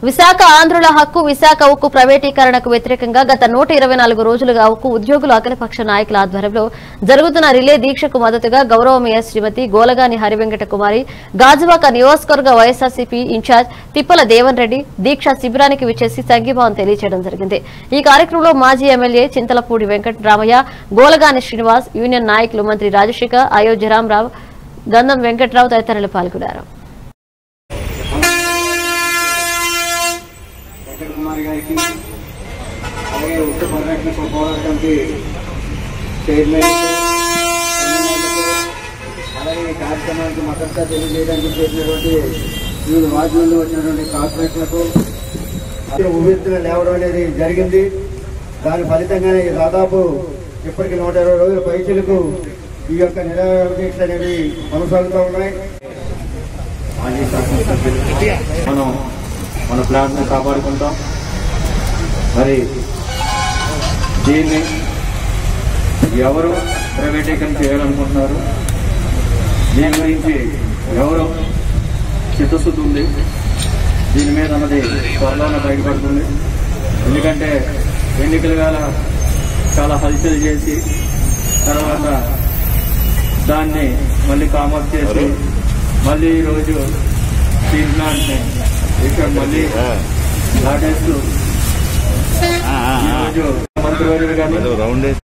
విశాఖ ఆంధ్రుల హక్కు విశాఖ ఉక్కు ప్రైవేటీకరణకు వ్యతిరేకంగా గత నూట ఇరవై నాలుగు రోజులుగా ఉక్కు ఉద్యోగులు అఖిలపక్ష నాయకుల ఆధ్వర్యంలో జరుగుతున్న రిలే దీక్షకు మద్దతుగా గౌరవ మేయర్ శ్రీమతి గోలగాని హరివెంకట కుమారి గాజువాక నియోజకవర్గ వైఎస్ఆర్సీపీ ఇన్ఛార్జ్ తిప్పల దేవన్ రెడ్డి దీక్ష శిబిరానికి విచ్చేసి సంఘీభావం తెలియజేయడం జరిగింది ఈ కార్యక్రమంలో మాజీ ఎమ్మెల్యే చింతలపూడి వెంకటరామయ్య గోలగాని శ్రీనివాస్ యూనియన్ నాయకులు మంత్రి రాజశేఖర్ అయోధ్య రామరావు గంధం వెంకట్రావు తదితరులు పాల్గొన్నారు వెంకట కుమార్ గారికి అలాగే ఉత్తర పరిరక్షణ పోరాటానికి చైర్మన్ అలాగే ఈ కార్యక్రమానికి మద్దతుగా తెలియజేయడానికి చేసినటువంటి వివిధ వార్డు నుండి వచ్చినటువంటి కార్పొరేట్లకు ఉవ్వెత్తున లేవడం అనేది జరిగింది దాని ఫలితంగానే ఈ దాదాపు ఇప్పటికి నూట ఇరవై రోజుల పైచలకు ఈ యొక్క నిరాహార దీక్ష అనేవి కొనసాగుతూ ఉన్నాయి మాజీ శాసనసభ్యులు మనం మన ప్లాంట్ను కాపాడుకుంటాం మరి దీన్ని ఎవరు ప్రైవేటీకరణ చేయాలనుకుంటున్నారు దీని గురించి ఎవరు చిత్తశుద్ధి ఉంది దీని మీద అన్నది త్వరలోనే బయటపడుతుంది ఎందుకంటే ఎన్నికల వేళ చాలా హల్చల్ చేసి తర్వాత దాన్ని మళ్ళీ కామర్స్ చేసి మళ్ళీ ఈరోజు స్టీల్ ప్లాంట్ని ఇక్కడ మళ్ళీ దాటేస్తూ ఈరోజు మంత్రివర్యులు కానీ రౌండ్